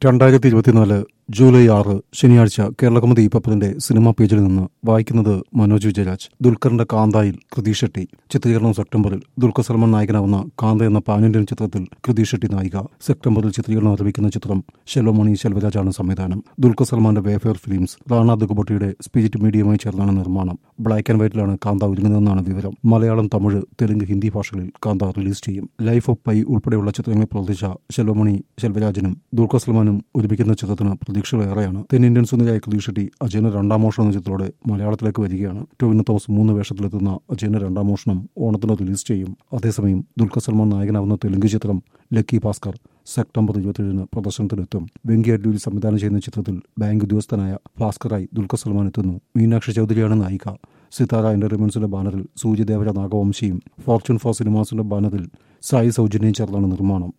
രണ്ടായിരത്തി ഇരുപത്തിനാല് ജൂലൈ ആറ് ശനിയാഴ്ച കേരളകൗമുദി പപ്പറിന്റെ സിനിമാ പേജിൽ നിന്ന് വായിക്കുന്നത് മനോജ് വിജയരാജ് ദുൽഖറിന്റെ കാന്തായിൽ കൃതി ഷെട്ടി ചിത്രീകരണം സെപ്റ്റംബറിൽ ദുൽഖർ സൽമാൻ നായകനാവുന്ന കാന്ത എന്ന പാൻ ഇന്ത്യൻ ചിത്രത്തിൽ കൃതി ഷെട്ടി നായിക സെപ്റ്റംബറിൽ ചിത്രീകരണം ആരംഭിക്കുന്ന ചിത്രം ശെൽവമണി ശെൽവരാജാണ് സംവിധാനം ദുൽഖർ സൽമാന്റെ വേഫെയർ ഫിലിംസ് റാണ ദുഗുബട്ടിയുടെ സ്പിരിറ്റ് മീഡിയയുമായി ചേർന്നാണ് നിർമ്മാണം ബ്ലാക്ക് ആൻഡ് വൈറ്റിലാണ് കാന്ത ഒരുങ്ങുന്നതെന്നാണ് വിവരം മലയാളം തമിഴ് തെലുങ്ക് ഹിന്ദി ഭാഷകളിൽ കാന്ത റിലീസ് ചെയ്യും ലൈഫ് ഓഫ് പൈ ഉൾപ്പെടെയുള്ള ചിത്രങ്ങളിൽ പ്രവർത്തിച്ച ശെൽവമണി ശെൽവരാജനും ദുൽഖർ സൽമാനും ഒരുമിക്കുന്ന ചിത്രത്തിന് പ്രതീക്ഷകളേറെയാണ് തെന്നിന്ത്യൻ സുന്ദരിയായ കൃതി ഷെട്ടി അജയന് രണ്ടാം മോഷണം എന്ന ചിത്രത്തോടെ മലയാളത്തിലേക്ക് വരികയാണ് ടോവിനോ തോമസ് മൂന്ന് വേഷത്തിലെത്തുന്ന അജയന് രണ്ടാം മോഷണം ഓണത്തിന് റിലീസ് ചെയ്യും അതേസമയം ദുൽഖർ സൽമാൻ നായകനാവുന്ന തെലുങ്ക് ചിത്രം ലക്കി ഭാസ്കർ സെപ്റ്റംബർ ഇരുപത്തിയേഴിന് പ്രദർശനത്തിലെത്തും വെങ്കി അഡ്ലൂരി സംവിധാനം ചെയ്യുന്ന ചിത്രത്തിൽ ബാങ്ക് ഉദ്യോഗസ്ഥനായ ഭാസ്കറായി ദുൽഖർ സൽമാൻ എത്തുന്നു മീനാക്ഷി ചൗധരിയാണ് നായിക സിതാര എന്റർടൈൻമെന്റ്സിന്റെ ബാനറിൽ സൂര്യദേവര നാഗവംശിയും ഫോർച്യൂൺ ഫോർ സിനിമാസിന്റെ ബാനറിൽ സായി സൗജന്യം ചേർന്നാണ് നിർമ്മാണം